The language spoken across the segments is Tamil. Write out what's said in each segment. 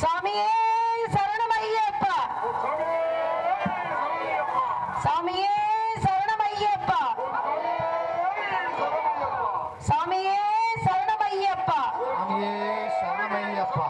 சாமியே சரணம் ஐயப்பா சாமியே சரணம் ஐயப்பா சாமியே சரணம் ஐயப்பா சாமியே சரணமையப்பா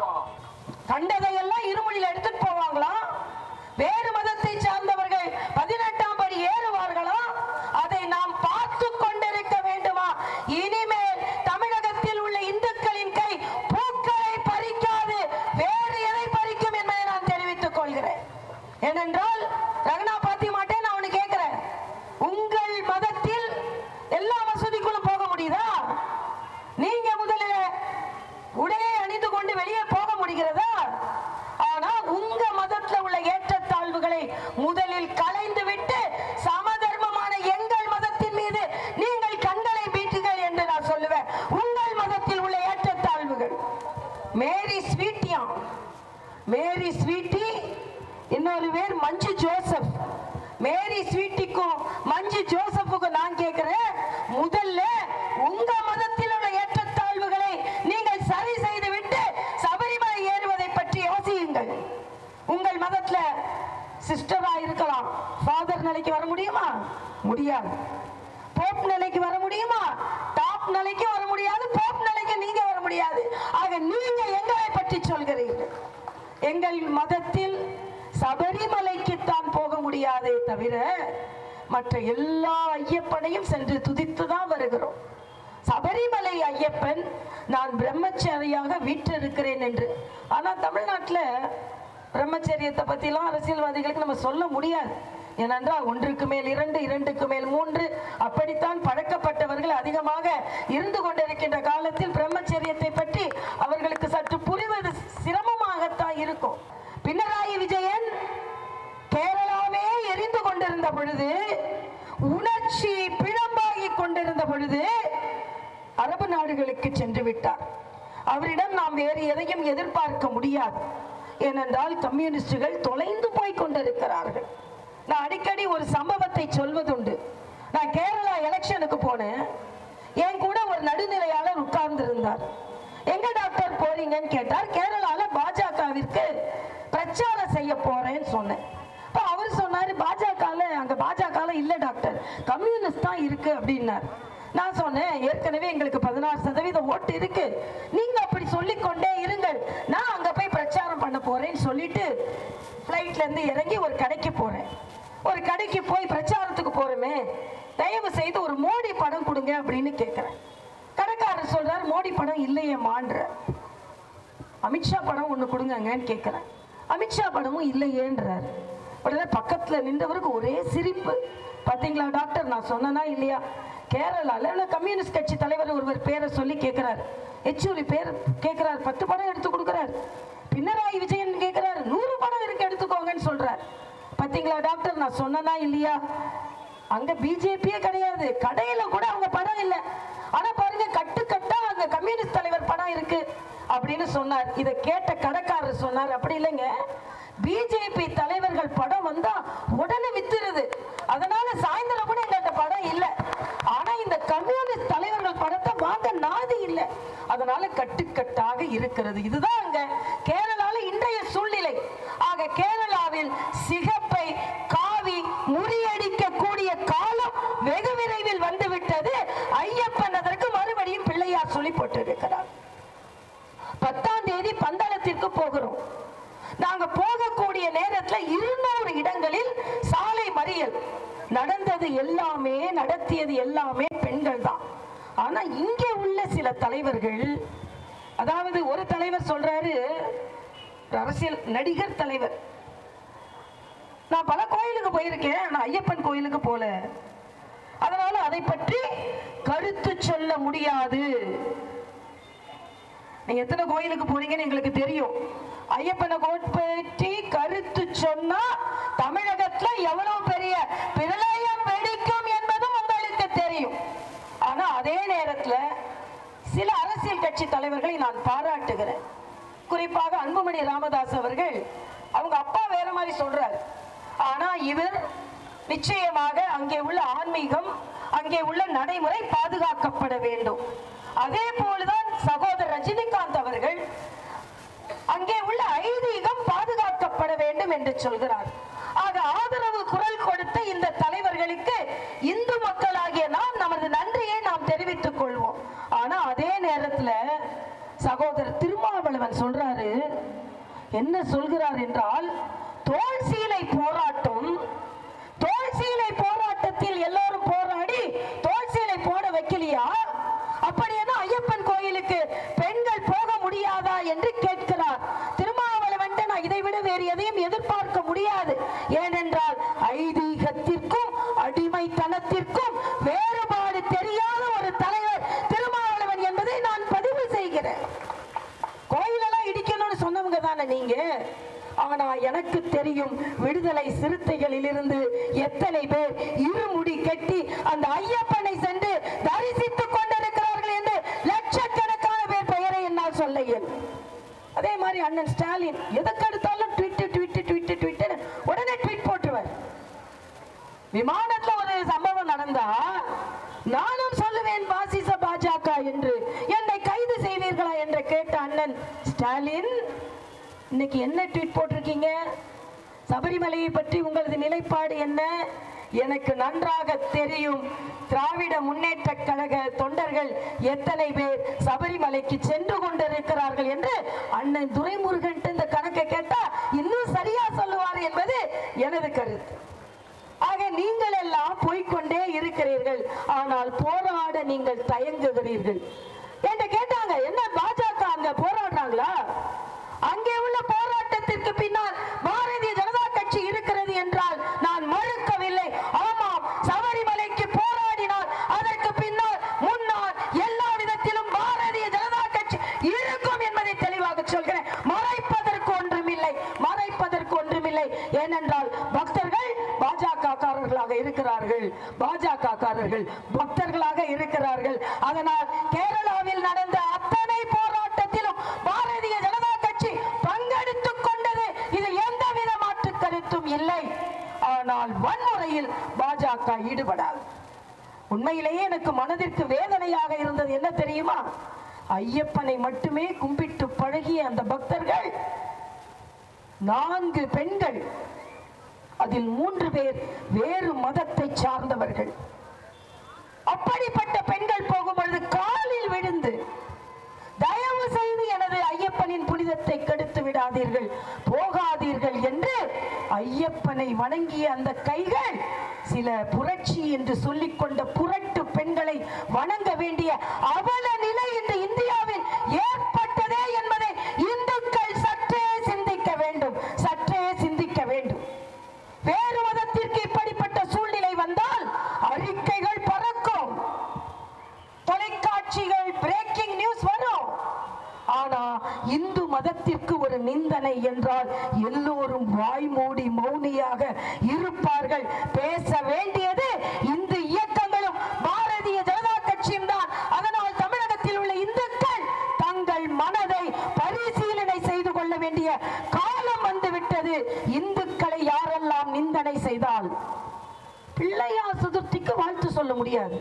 கண்டதையெல்லாம் இருமொழியில் எடுத்துட்டு போவாங்களாம் வேறு மதத்தை சார்ந்தவர்கள் பதினெட்டாம் படி ஏறுவார்களா அதை நாம் பார்த்து கொண்டிருக்க வேண்டுமா இனிமேல் தமிழகத்தில் உள்ள இந்துக்களின் கை பூக்களை பறிக்காது வேறு எதை பறிக்கும் என்பதை நான் தெரிவித்துக் கொள்கிறேன் ஏனென்றால் ரகனா பாத்தி மாட்டேன் நான் ஒண்ணு கேட்கிறேன் உங்கள் மதத்தில் எல்லா மசூதிக்குள்ளும் போக முடியுதா நீங்க முதலில் உடையை அணிந்து கொண்டு வெளியே போக முடிகிறதா ஆனா உங்க மதத்துல உள்ள ஏற்றத்தாழ்வுகளை முதலில் களைந்து விட்டு சமதர்மமான எங்கள் மதத்தின் மீது நீங்கள் கண்களை வீட்டுகள் என்று நான் சொல்லுவேன் உங்கள் மதத்தில் உள்ள ஏற்றத்தாழ்வுகள் மேரி ஸ்வீட்டியா மேரி ஸ்வீட்டி இன்னொரு பேர் மஞ்சு ஜோசப் மேரி ஸ்வீட்டிக்கும் மஞ்சு ஜோசப்புக்கும் நான் கேட்கிறேன் முதல்ல உங்க மதத்தில் உள்ள ஏற்றத்தாழ்வுகளை நீங்கள் சரி செய்து விட்டு சபரிமலை ஏறுவதை பற்றி யோசியுங்கள் உங்கள் மதத்துல சிஸ்டரா இருக்கலாம் ஃபாதர் நிலைக்கு வர முடியுமா முடியாது போப் நிலைக்கு வர முடியுமா டாப் நிலைக்கு வர முடியாது போப் நிலைக்கு நீங்க வர முடியாது ஆக நீங்க எங்களை பற்றி சொல்கிறீர்கள் எங்கள் மதத்தில் சபரிமலைக்குத்தான் போக முடியாதே தவிர மற்ற எல்லா ஐயப்பனையும் சென்று துதித்து தான் வருகிறோம் சபரிமலை ஐயப்பன் நான் பிரம்மச்சாரியாக வீற்றிருக்கிறேன் என்று ஆனா தமிழ்நாட்டுல பிரம்மச்சரியத்தை பத்திலாம் அரசியல்வாதிகளுக்கு நம்ம சொல்ல முடியாது ஏனென்றால் ஒன்றுக்கு மேல் இரண்டு இரண்டுக்கு மேல் மூன்று அப்படித்தான் பழக்கப்பட்டவர்கள் அதிகமாக இருந்து கொண்டிருக்கின்ற காலத்தில் பிரம்மச்சரியத்தை பற்றி அவர்களுக்கு சற்று புரிவது சிரமமாகத்தான் இருக்கும் பினராயி விஜயன் கேரளாவே எரிந்து கொண்டிருந்த பொழுது உணர்ச்சி பிழம்பாகி கொண்டிருந்த பொழுது அரபு நாடுகளுக்கு சென்று விட்டார் அவரிடம் நாம் வேறு எதையும் எதிர்பார்க்க முடியாது ஏனென்றால் கம்யூனிஸ்டுகள் தொலைந்து போய் கொண்டிருக்கிறார்கள் நான் அடிக்கடி ஒரு சம்பவத்தை சொல்வதுண்டு நான் கேரளா எலெக்ஷனுக்கு போனேன் என் கூட ஒரு நடுநிலையாளர் உட்கார்ந்து இருந்தார் எங்க டாக்டர் போறீங்கன்னு கேட்டார் கேரளால பாஜகவிற்கு பிரச்சாரம் செய்ய போறேன்னு சொன்னேன் அப்ப அவர் சொன்னாரு பாஜகல அங்க பாஜகல இல்ல டாக்டர் கம்யூனிஸ்ட் தான் இருக்கு அப்படின்னார் நான் சொன்னேன் ஏற்கனவே எங்களுக்கு பதினாறு சதவீதம் ஓட்டு இருக்கு நீங்க அப்படி சொல்லிக் கொண்டே இருங்கள் நான் அங்க போய் பிரச்சாரம் பண்ண போறேன்னு சொல்லிட்டு ஃப்ளைட்ல இருந்து இறங்கி ஒரு கடைக்கு போறேன் ஒரு கடைக்கு போய் பிரச்சாரத்துக்கு போறோமே தயவு செய்து ஒரு மோடி படம் கொடுங்க அப்படின்னு கேட்கிறேன் கடைக்காரர் சொல்றாரு மோடி படம் இல்லையேமான்ற அமித்ஷா படம் ஒன்று கொடுங்கங்கன்னு கேட்குறேன் அமித்ஷா படமும் இல்லையேன்றார் உடனே பக்கத்துல நின்றவருக்கு ஒரே சிரிப்பு பாத்தீங்களா டாக்டர் நான் சொன்னனா இல்லையா கேரளால உள்ள கம்யூனிஸ்ட் கட்சி தலைவர் ஒருவர் பேரை சொல்லி கேட்கிறார் எச்சூரி பேர் கேட்கிறார் பத்து படம் எடுத்து கொடுக்கிறார் பினராயி விஜயன் கேட்கிறார் நூறு படம் இருக்கு எடுத்துக்கோங்கன்னு சொல்றார் பாத்தீங்களா டாக்டர் நான் சொன்னனா இல்லையா அங்க பிஜேபியே கிடையாது கடையில கூட அவங்க படம் இல்ல ஆனா பாருங்க கட்டு கட்டா அங்க கம்யூனிஸ்ட் தலைவர் படம் இருக்கு அப்படின்னு சொன்னார் இதை கேட்ட கடைக்காரர் சொன்னார் அப்படி இல்லைங்க பிஜேபி தலைவர்கள் படம் வந்தா உடனே வித்துருது அதனால சாயந்தரம் கூட எங்கள்கிட்ட படம் இல்ல ஆனா இந்த கம்யூனிஸ்ட் தலைவர்கள் படத்தை வாங்க நாதி இல்ல அதனால கட்டுக்கட்டாக இருக்கிறது இதுதான் அங்க கேரளால இன்றைய சூழ்நிலை ஆக கேரளாவில் சிகப்பை காவி முறியடிக்க கூடிய காலம் வெகு விரைவில் வந்துவிட்டது ஐயப்பன் அதற்கு மறுபடியும் பிள்ளையார் சொல்லி போட்டிருக்கிறார் பத்தாம் தேதி பந்தளத்திற்கு போகிறோம் நாங்க போகக்கூடிய நேரத்துல இருநூறு இடங்களில் சாலை மறியல் நடந்தது எல்லாமே நடத்தியது எல்லாமே பெண்கள் தான் ஆனா இங்கே உள்ள சில தலைவர்கள் அதாவது ஒரு தலைவர் சொல்றாரு ஒரு அரசியல் நடிகர் தலைவர் நான் பல கோயிலுக்கு போயிருக்கேன் ஆனா ஐயப்பன் கோயிலுக்கு போல அதனால அதை பற்றி கருத்து சொல்ல முடியாது நீங்க எத்தனை கோயிலுக்கு போறீங்கன்னு எங்களுக்கு தெரியும் ஐயப்பனை கோட் பற்றி கருத்து சொன்னா தமிழகத்துல எவ்வளவு பெரிய பிரளயம் வெடிக்கும் என்பதும் உங்களுக்கு தெரியும் ஆனா அதே நேரத்துல சில அரசியல் கட்சி தலைவர்களை நான் பாராட்டுகிறேன் குறிப்பாக அன்புமணி ராமதாஸ் அவர்கள் அவங்க அப்பா வேற மாதிரி சொல்றாரு ஆனா இவர் நிச்சயமாக அங்கே உள்ள ஆன்மீகம் அங்கே உள்ள நடைமுறை பாதுகாக்கப்பட வேண்டும் அதே போலதான் சகோதரர் ரஜினிகாந்த் அவர்கள் அங்கே உள்ள ஐதீகம் பாதுகாக்கப்பட வேண்டும் என்று சொல்கிறார் ஆக ஆதரவு குரல் கொடுத்த இந்த தலைவர்களுக்கு இந்து மக்களாகிய நாம் நமது நன்றியை நாம் தெரிவித்துக் கொள்வோம் ஆனா அதே நேரத்துல சகோதரர் திருமாவளவன் சொல்றாரு என்ன சொல்கிறார் என்றால் தோல் சீலை போராட்டம் தோல் சீலை போராட்டத்தில் எல்லாரும் போராடி தோல் சீலை போட வைக்கலையா அப்படியேனா ஐயப்பன் கோயிலுக்கு பெண்கள் போக முடியாதா என்று கேட்கிறார் திருமாவளவன் நான் இதை விட வேறு எதையும் எதிர்பார்க்க முடியாது ஏனென்றால் ஐதீகத்திற்கும் அடிமைத்தனத்திற்கும் வேறுபாடு தெரியாத ஒரு தலைவர் திருமாவளவன் என்பதை நான் பதிவு செய்கிறேன் கோயிலெல்லாம் இடிக்கணும்னு சொன்னவங்க தானே நீங்க ஆனா எனக்கு தெரியும் விடுதலை சிறுத்தைகளில் இருந்து எத்தனை பேர் இருமுடி கட்டி அந்த ஐயப்பனை சென்று தரிசித்துக் கொண்டிருக்கிறார்கள் என்று லட்சக்கணக்கான பேர் பெயரை என்னால் சொல்ல இயலும். அதே மாதிரி அண்ணன் ஸ்டாலின் எதுக்கு எடுத்தாலும் ட்விட்டு ட்விட்டு ட்விட்டு ட்விட்டு உடனே ட்வீட் போட்டுருவார் விமானத்துல ஒரு சம்பவம் நடந்தா நானும் சொல்லுவேன் பாசிச பாஜக என்று என்னை கைது செய்வீர்களா என்று கேட்ட அண்ணன் ஸ்டாலின் இன்னைக்கு என்ன ட்வீட் போட்டிருக்கீங்க சபரிமலையை பற்றி உங்களது நிலைப்பாடு என்ன எனக்கு நன்றாக தெரியும் திராவிட முன்னேற்ற கழக தொண்டர்கள் எத்தனை பேர் சபரிமலைக்கு சென்று கொண்டிருக்கிறார்கள் என்று அண்ணன் துரைமுருகன் இந்த கணக்கை கேட்டா இன்னும் சரியா சொல்லுவார் என்பது எனது கருத்து ஆக நீங்கள் எல்லாம் போய்க்கொண்டே இருக்கிறீர்கள் ஆனால் போராட நீங்கள் தயங்குகிறீர்கள் என்று கேட்டாங்க என்ன பாஜக அங்க போராடுறாங்களா அங்கே உள்ள போராட்டத்திற்கு பின்னால் பாரதிய ஜனதா கட்சி இருக்கிறது என்றால் நான் மறுக்கவில்லை ஆமாம் சபரிமலைக்கு போராடினால் அதற்கு பின்னால் முன்னால் எல்லா விதத்திலும் பாரதிய ஜனதா கட்சி இருக்கும் என்பதை தெளிவாக சொல்கிறேன் மறைப்பதற்கு ஒன்றுமில்லை மறைப்பதற்கு ஒன்றுமில்லை ஏனென்றால் பக்தர்கள் பாஜக காரர்களாக இருக்கிறார்கள் பாஜக காரர்கள் பக்தர்களாக இருக்கிறார்கள் அதனால் கேரளாவில் நடந்த அத்தனை போராட்டத்திலும் பாரதிய ஜனதா கட்சி பங்கெடுத்துக் கொண்டது இதில் எந்தவித மாற்று கருத்தும் இல்லை ஆனால் வன்முறையில் பாஜக ஈடுபடாது உண்மையிலேயே எனக்கு மனதிற்கு வேதனையாக இருந்தது என்ன தெரியுமா ஐயப்பனை மட்டுமே கும்பிட்டு பழகிய அந்த பக்தர்கள் நான்கு பெண்கள் அதில் மூன்று பேர் வேறு மதத்தை சார்ந்தவர்கள் அப்படிப்பட்ட பெண்கள் போகும் பொழுது காலில் விழுந்து தயவு செய்து எனது ஐயப்பனின் புனிதத்தை கெடுத்து விடாதீர்கள் போகாதீர்கள் என்று ஐயப்பனை வணங்கிய அந்த கைகள் சில புரட்சி என்று சொல்லிக் கொண்ட புரட்டு பெண்களை வணங்க வேண்டிய அவல நிலை இந்த இந்தியாவில் ஏற்பட்டதே என்பதை இந்துக்கள் சற்றே சிந்திக்க வேண்டும் சற்றே சிந்திக்க வேண்டும் வேறு மதத்திற்கு இப்படிப்பட்ட சூழ்நிலை வந்தால் அறிக்கைகள் பறக்கும் தொலைக்காட்சிகள் பிரேக்கிங் நியூஸ் வரும் ஆனா இந்து மதத்திற்கு ஒரு நிந்தனை என்றால் எல்லோரும் வாய் மூடி மௌனியாக இருப்பார்கள் பேச வேண்டியது இந்து இயக்கங்களும் பாரதிய ஜனதா கட்சியும் தான் அதனால் தமிழகத்தில் உள்ள இந்துக்கள் தங்கள் மனதை பரிசீலனை செய்து கொள்ள வேண்டிய காலம் வந்துவிட்டது இந்துக்களை யாரெல்லாம் நிந்தனை செய்தால் பிள்ளையார் சதுர்த்திக்கு வாழ்த்து சொல்ல முடியாது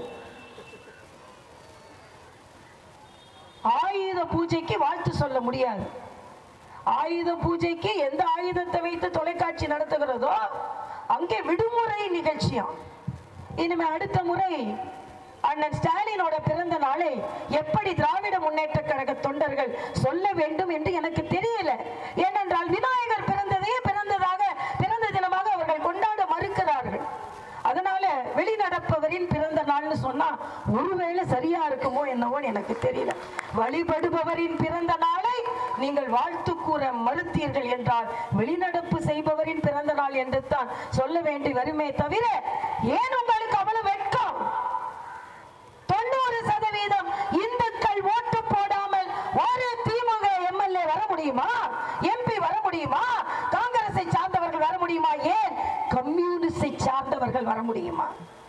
ஆயுத பூஜைக்கு வாழ்த்து சொல்ல முடியாது ஆயுத பூஜைக்கு எந்த ஆயுதத்தை வைத்து தொலைக்காட்சி நடத்துகிறதோ அங்கே விடுமுறை நிகழ்ச்சியாம் இனிமே அடுத்த முறை அண்ணன் ஸ்டாலினோட பிறந்த நாளை எப்படி திராவிட முன்னேற்ற கழக தொண்டர்கள் சொல்ல வேண்டும் என்று எனக்கு தெரியல ஏனென்றால் விநாயகர் பிறந்ததையே பிறந்ததாக பிறந்த தினமாக அவர்கள் கொண்டாட மறுக்கிறார்கள் அதனால வெளிநடப்பவரின் பிறந்த நாள்னு சொன்னா ஒருவேளை சரியா இருக்குமோ என்னவோ எனக்கு தெரியல வழிபடுபவரின் பிறந்த நாளை நீங்கள் வாழ்த்து கூற மறுத்தீர்கள் என்றால் வெளிநடப்பு செய்பவரின் பிறந்த நாள் என்று தான் சொல்ல வேண்டி வருமே தவிர ஏன் உங்களுக்கு அவ்வளவு வெட்கம் தொண்ணூறு சதவீதம் இந்துக்கள் ஓட்டு போடாமல் ஒரு திமுக எம்எல்ஏ வர முடியுமா எம்பி வர முடியுமா காங்கிரஸை சார்ந்தவர்கள் வர முடியுமா ஏன் கம்யூனிஸ்டை சார்ந்தவர்கள் வர முடியுமா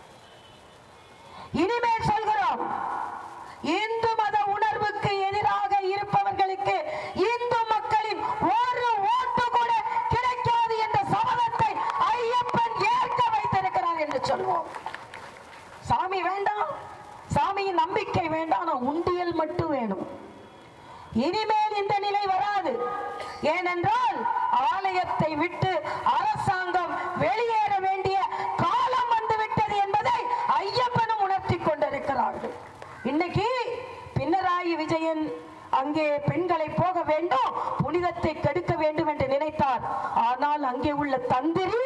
இனிமேல் சொல்கிறோம் இந்து மத உணர்வுக்கு எதிராக இருப்பவர்களுக்கு இந்து மக்களின் ஒரு ஓட்டு கூட கிடைக்காது என்ற சபதத்தை ஐயப்பன் ஏற்க வைத்திருக்கிறார் என்று சொல்வோம் சாமி வேண்டாம் சாமியின் நம்பிக்கை வேண்டாம் ஆனா உண்டியல் மட்டும் வேணும் இனிமேல் இந்த நிலை வராது ஏனென்றால் ஆலயத்தை விட்டு அரசாங்கம் வெளியேற வேண்டிய காலம் வந்துவிட்டது என்பதை ஐயப்பனும் உணர்த்தி கொண்டிருக்கிறார்கள் இன்னைக்கு பினராயி விஜயன் அங்கே பெண்களை போக வேண்டும் புனிதத்தை கெடுக்க வேண்டும் என்று நினைத்தார் ஆனால் அங்கே உள்ள தந்திரி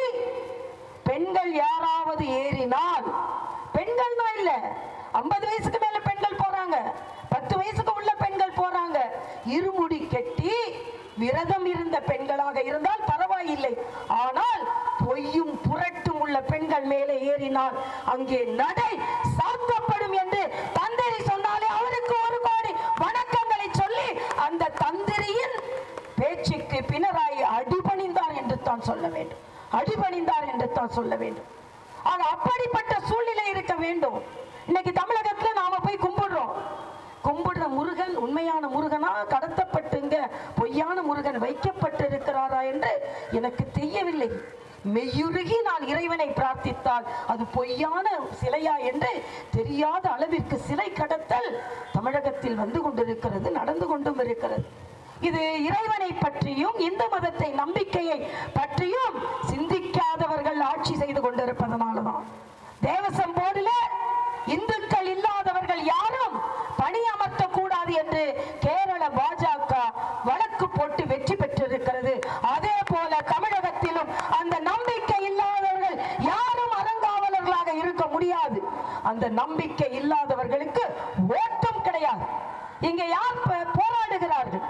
பெண்கள் யாராவது ஏறினால் பெண்கள் தான் இல்ல ஐம்பது வயசுக்கு மேல பெண்கள் போறாங்க பத்து வயசுக்கு உள்ள பெண்கள் போறாங்க இருமுடி கட்டி விரதம் இருந்த பெண்களாக இருந்தால் பரவாயில்லை ஆனால் பொய்யும் புரட்டும் உள்ள பெண்கள் மேலே ஏறினால் அங்கே நடை சாத்தப்படும் என்று தந்திரி சொன்னாலே அவருக்கு ஒரு கோடி வணக்கங்களை சொல்லி அந்த தந்திரியின் பேச்சுக்கு பினராயி அடிபணிந்தார் என்று தான் சொல்ல வேண்டும் அடிபணிந்தார் என்று தான் சொல்ல வேண்டும் ஆக அப்படிப்பட்ட சூழ்நிலை இருக்க வேண்டும் இன்னைக்கு தமிழகத்துல நாம போய் கும்பிடுறோம் கும்பிடுற முருகன் உண்மையான முருகனா கடத்தப்பட்டுங்க பொய்யான முருகன் வைக்கப்பட்டிருக்கிறாரா என்று எனக்கு தெரியவில்லை மெய்யுருகி நான் இறைவனை பிரார்த்தித்தால் அது பொய்யான சிலையா என்று தெரியாத அளவிற்கு சிலை கடத்தல் தமிழகத்தில் வந்து கொண்டிருக்கிறது நடந்து கொண்டும் இருக்கிறது இது இறைவனை பற்றியும் இந்து மதத்தை நம்பிக்கையை பற்றியும் சிந்திக்காதவர்கள் ஆட்சி செய்து கொண்டிருப்பதனாலதான் தேவசம் போர்டுல இந்துக்கள் இல்லாதவர்கள் யாரும் பணி அமர்த்த கூடாது என்று கேரள பாஜக வழக்கு போட்டு வெற்றி பெற்றிருக்கிறது அதே போல தமிழகத்திலும் அந்த நம்பிக்கை இல்லாதவர்கள் யாரும் அறங்காவலர்களாக இருக்க முடியாது அந்த நம்பிக்கை இல்லாதவர்களுக்கு ஓட்டம் கிடையாது இங்க யார் ப- போராடுகிறார்கள்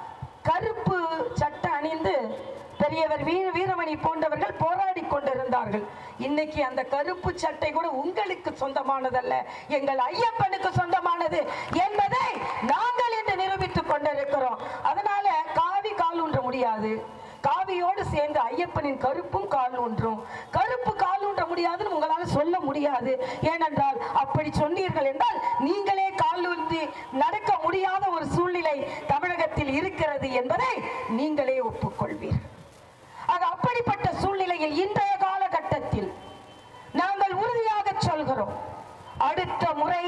கருப்பு சட்டை அணிந்து பெரியவர் வீர வீரமணி போன்றவர்கள் போராடி கொண்டிருந்தார்கள் இன்னைக்கு அந்த கருப்பு சட்டை கூட உங்களுக்கு சொந்தமானதல்ல எங்கள் ஐயப்பனுக்கு சொந்தமானது என்பதை நாங்கள் இன்று நிரூபித்துக் கொண்டிருக்கிறோம் அதனால காவி கால் ஊன்ற முடியாது காவியோடு சேர்ந்து ஐயப்பனின் கருப்பும் கால் ஊன்றும் கருப்பு கால் ஊன்ற முடியாதுன்னு உங்களால சொல்ல முடியாது ஏனென்றால் அப்படி சொன்னீர்கள் என்றால் நீங்களே கால் ஊன்றி நடக்க முடியாத ஒரு சூழ்நிலை தமிழகத்தில் இருக்கிறது என்பதை நீங்களே ஒப்புக்கொள்வீர்கள் ஆக அப்படிப்பட்ட சூழ்நிலையில் இன்றைய காலகட்டத்தில் நாங்கள் உறுதியாக சொல்கிறோம் அடுத்த முறை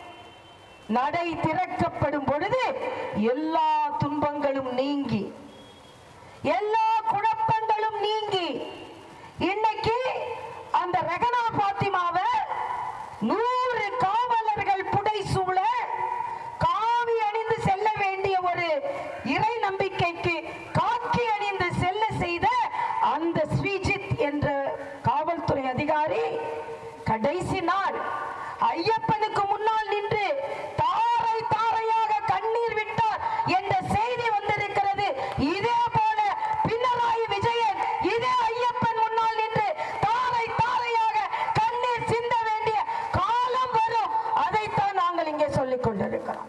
நடை திறக்கப்படும் பொழுது எல்லா துன்பங்களும் நீங்கி எல்லா குழப்பங்களும் நீங்கி இன்னைக்கு அந்த ரகனா பாத்திமாவை நூறு காவலர்கள் புடை சூழ காவி அணிந்து செல்ல வேண்டிய ஒரு இறை நம்பிக்கைக்கு காக்கி அணிந்து செல்ல செய்த அந்த ஸ்ரீஜித் என்ற காவல்துறை அதிகாரி கடைசி நாள் ஐயப்பனுக்கு முன்னால் நின்று தாரை தாரையாக கண்ணீர் விட்டார் என்ற செய்தி வந்திருக்கிறது இதே போல பினராயி விஜயன் இதே ஐயப்பன் முன்னால் நின்று தாரை தாரையாக கண்ணீர் சிந்த வேண்டிய காலம் வரும் அதைத்தான் நாங்கள் இங்கே சொல்லிக் கொண்டிருக்கிறோம்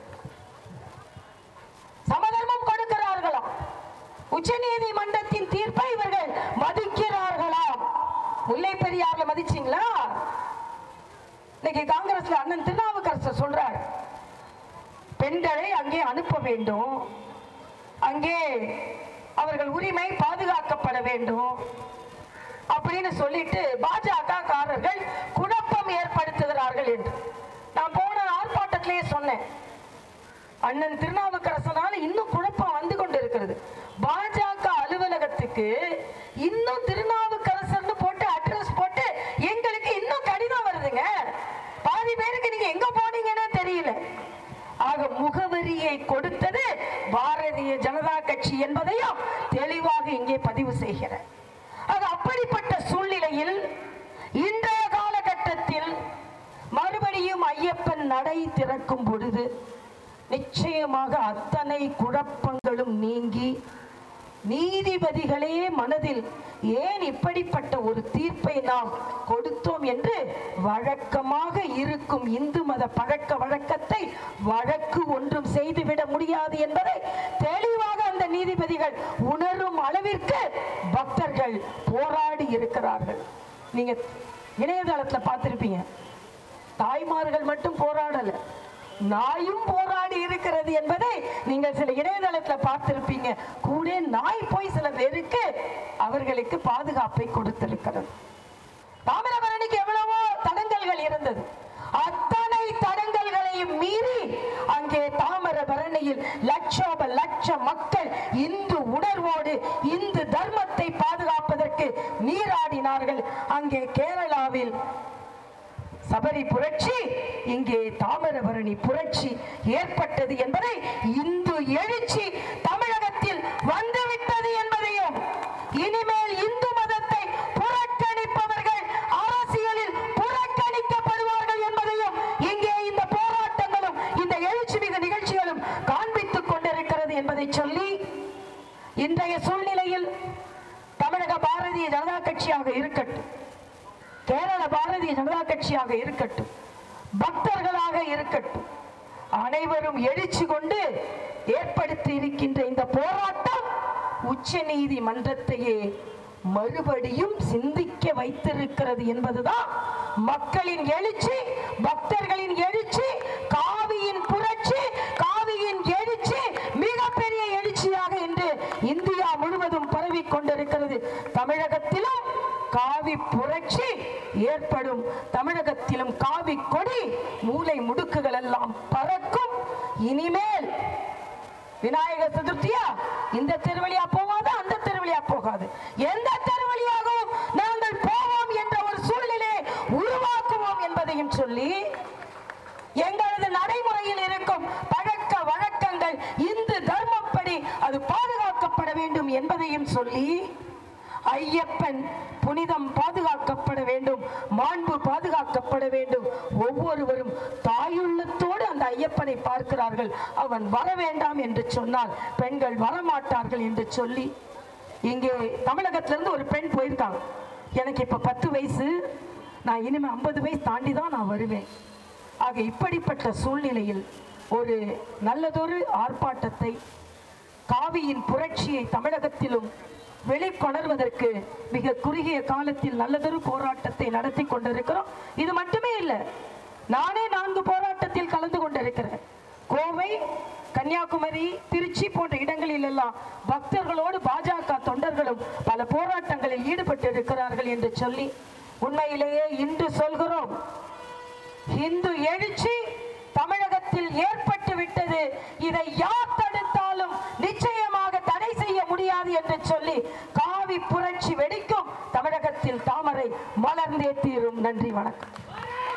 சமதர்மம் கொடுக்கிறார்களாம் உச்ச நீதிமன்றத்தின் தீர்ப்பை இவர்கள் மதிக்கிறார்களாம் முல்லை பெரியார்ல மதிச்சீங்களா இன்னைக்கு காங்கிரஸ்ல அண்ணன் திருநாவுக்கரசர் சொல்றார் பெண்களை அங்கே அனுப்ப வேண்டும் அங்கே அவர்கள் உரிமை பாதுகாக்கப்பட வேண்டும் அப்படின்னு சொல்லிட்டு பாஜக காரர்கள் குழப்பம் ஏற்படுத்துகிறார்கள் என்று நான் போன ஆர்ப்பாட்டத்திலேயே சொன்னேன் அண்ணன் திருநாவுக்கரசனால இன்னும் குழப்பம் வந்து கொண்டிருக்கிறது பாஜக அலுவலகத்துக்கு இன்னும் திருநாவுக்கரசர்னு போட்டு அட்ரஸ் போட்டு எங்களுக்கு இன்னும் கடிதம் வருதுங்க பாதி பேருக்கு நீங்க எங்க போனீங்கன்னே தெரியல ஆக முகவரியை கொடுத்தது பாரதிய ஜனதா கட்சி என்பதையும் தெளிவாக இங்கே பதிவு செய்கிறேன் ஆக அப்படிப்பட்ட சூழ்நிலையில் இன்றைய காலகட்டத்தில் மறுபடியும் ஐயப்பன் நடை திறக்கும் பொழுது நிச்சயமாக அத்தனை குழப்பங்களும் நீங்கி நீதிபதிகளே மனதில் ஏன் இப்படிப்பட்ட ஒரு தீர்ப்பை நாம் கொடுத்தோம் என்று வழக்கமாக இருக்கும் இந்து மத பழக்க வழக்கத்தை வழக்கு ஒன்றும் செய்துவிட முடியாது என்பதை தெளிவாக அந்த நீதிபதிகள் உணரும் அளவிற்கு பக்தர்கள் போராடி இருக்கிறார்கள் நீங்க இணையதளத்துல பார்த்திருப்பீங்க தாய்மார்கள் மட்டும் போராடல நாயும் போராடி இருக்கிறது என்பதை நீங்கள் சில இணையதளத்துல பார்த்திருப்பீங்க கூட நாய் போய் சில பேருக்கு அவர்களுக்கு பாதுகாப்பை கொடுத்திருக்கிறது தாமிரபரணிக்கு எவ்வளவோ தடங்கல்கள் இருந்தது அத்தனை தடங்கல்களையும் மீறி அங்கே தாமிரபரணி சூழ்நிலையில் லட்சோப லட்ச மக்கள் இந்து உணர்வோடு இந்து தர்மத்தை பாதுகாப்பதற்கு நீராடினார்கள் அங்கே கேரளாவில் சபரி புரட்சி இங்கே தாமிரபரணி புரட்சி ஏற்பட்டது என்பதை இந்து எழுச்சி தமிழகத்தில் வந்துவிட்டது என்பதையும் இனிமேல் இந்து மதத்தை புறக்கணிப்பவர்கள் அரசியலில் புறக்கணிக்கப்படுவார்கள் என்பதையும் இங்கே இந்த போராட்டங்களும் இந்த எழுச்சி மிகு நிகழ்ச்சிகளும் காண்பித்துக் கொண்டிருக்கிறது என்பதை சொல்லி இன்றைய சூழ்நிலையில் தமிழக பாரதிய ஜனதா கட்சியாக இருக்கட்டும் கேரள பாரதிய ஜனதா கட்சியாக இருக்கட்டும் பக்தர்களாக இருக்கட்டும் அனைவரும் எழுச்சி கொண்டு ஏற்படுத்தி இருக்கின்ற இந்த போராட்டம் உச்ச நீதிமன்றத்தையே மறுபடியும் சிந்திக்க வைத்திருக்கிறது என்பதுதான் மக்களின் எழுச்சி பக்தர்களின் எழுச்சி காவியின் புரட்சி காவியின் எழுச்சி மிகப்பெரிய எழுச்சியாக இன்று இந்தியா முழுவதும் பரவி கொண்டிருக்கிறது தமிழகத்திலும் காவி புரட்சி ஏற்படும் தமிழகத்திலும் காவி கொடி மூளை முடுக்குகள் எல்லாம் பறக்கும் இனிமேல் விநாயகர் சதுர்த்தியா இந்த திருவழியா போகாது அந்த திருவழியா போகாது எந்த திருவழியாகவும் நாங்கள் போவோம் என்ற ஒரு சூழ்நிலையை உருவாக்குவோம் என்பதையும் சொல்லி எங்களது நடைமுறையில் இருக்கும் பழக்க வழக்கங்கள் இந்து தர்மப்படி அது பாதுகாக்கப்பட வேண்டும் என்பதையும் சொல்லி ஐயப்பன் புனிதம் பாதுகாக்கப்பட வேண்டும் மாண்பு பாதுகாக்கப்பட வேண்டும் ஒவ்வொருவரும் தாயுள்ளத்தோடு அந்த ஐயப்பனை பார்க்கிறார்கள் அவன் வர வேண்டாம் என்று சொன்னால் பெண்கள் வரமாட்டார்கள் என்று சொல்லி இங்கே தமிழகத்திலிருந்து ஒரு பெண் போயிருக்காங்க எனக்கு இப்ப பத்து வயசு நான் இனிமே ஐம்பது வயசு தாண்டி தான் நான் வருவேன் ஆக இப்படிப்பட்ட சூழ்நிலையில் ஒரு நல்லதொரு ஆர்ப்பாட்டத்தை காவியின் புரட்சியை தமிழகத்திலும் வெளிக்கொணர்வதற்கு மிக குறுகிய காலத்தில் நல்லதொரு போராட்டத்தை நடத்தி கொண்டிருக்கிறோம் இது மட்டுமே இல்லை நானே நான்கு போராட்டத்தில் கலந்து கொண்டிருக்கிறேன் கோவை கன்னியாகுமரி திருச்சி போன்ற இடங்களில் எல்லாம் பக்தர்களோடு பாஜக தொண்டர்களும் பல போராட்டங்களில் ஈடுபட்டு இருக்கிறார்கள் என்று சொல்லி உண்மையிலேயே இன்று சொல்கிறோம் இந்து எழுச்சி தமிழகத்தில் ஏற்பட்டு விட்டது இதை யார் தடுத்தாலும் நிச்சயமாக தடை செய்ய முடியாது என்று சொல்லி காவி புரட்சி வெடிக்கும் தமிழகத்தில் தாமரை மலர்ந்தே தீரும் நன்றி வணக்கம்